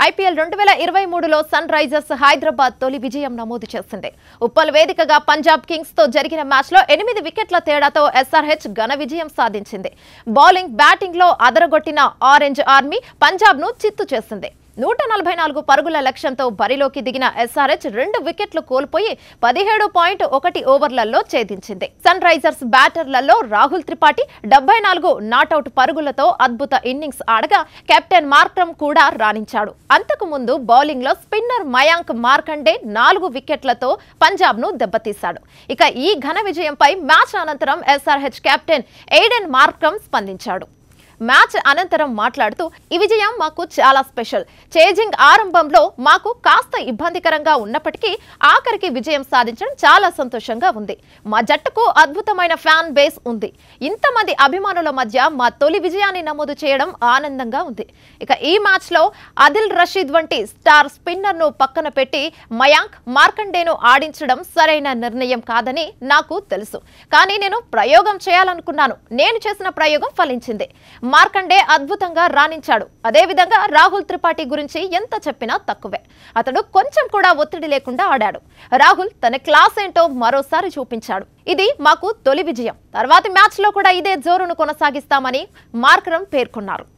IPL రెండు వేల ఇరవై మూడులో సన్ రైజర్స్ హైదరాబాద్ తొలి విజయం నమోదు చేసింది ఉప్పల్ వేదికగా పంజాబ్ కింగ్స్ తో జరిగిన మ్యాచ్ లో ఎనిమిది వికెట్ల తేడాతో ఎస్ఆర్హెచ్ ఘన విజయం సాధించింది బౌలింగ్ బ్యాటింగ్ లో అదరగొట్టిన ఆరెంజ్ ఆర్మీ పంజాబ్ ను చిత్తు చేసింది నూట నలభై నాలుగు పరుగుల లక్ష్యంతో బరిలోకి దిగిన ఎస్ఆర్హెచ్ రెండు వికెట్లు కోల్పోయి పదిహేడు పాయింట్ ఒకటి ఓవర్లలో ఛేదించింది సన్ రైజర్స్ బ్యాటర్లలో రాహుల్ త్రిపాఠి డెబ్బై నాలుగు నాటౌట్ పరుగులతో అద్భుత ఇన్నింగ్స్ ఆడగా కెప్టెన్ మార్క్రమ్ కూడా రాణించాడు అంతకు ముందు బౌలింగ్ లో స్పిన్నర్ మయాంక్ మార్కండే నాలుగు వికెట్లతో పంజాబ్ ను దెబ్బతీశాడు ఇక ఈ ఘన విజయంపై మ్యాచ్ అనంతరం ఎస్ఆర్హెచ్ కెప్టెన్ ఎయిడెన్ మార్క్రమ్ స్పందించాడు మ్యాచ్ అనంతరం మాట్లాడుతూ ఈ విజయం మాకు చాలా స్పెషల్ చేజింగ్ ఆరంభంలో మాకు కాస్త ఇబ్బందికరంగా ఉన్నప్పటికీ ఆఖరికి విజయం సాధించడం చాలా సంతోషంగా ఉంది మా జట్టుకు అద్భుతమైన ఫ్యాన్ బేస్ ఉంది ఇంతమంది అభిమానుల మధ్య మా తొలి విజయాన్ని నమోదు చేయడం ఆనందంగా ఉంది ఇక ఈ మ్యాచ్ లో అదిల్ రషీద్ వంటి స్టార్ స్పిన్నర్ ను పక్కన పెట్టి మయాంక్ మార్కండేను ఆడించడం సరైన నిర్ణయం కాదని నాకు తెలుసు కానీ నేను ప్రయోగం చేయాలనుకున్నాను నేను చేసిన ప్రయోగం ఫలించింది మార్కండే అద్భుతంగా రాణించాడు అదేవిధంగా రాహుల్ త్రిపాఠి గురించి ఎంత చెప్పినా తక్కువే అతడు కొంచెం కూడా ఒత్తిడి లేకుండా ఆడాడు రాహుల్ తన క్లాస్ ఏంటో మరోసారి చూపించాడు ఇది మాకు తొలి విజయం తర్వాతి మ్యాచ్ లో కూడా ఇదే జోరును కొనసాగిస్తామని మార్కరం పేర్కొన్నారు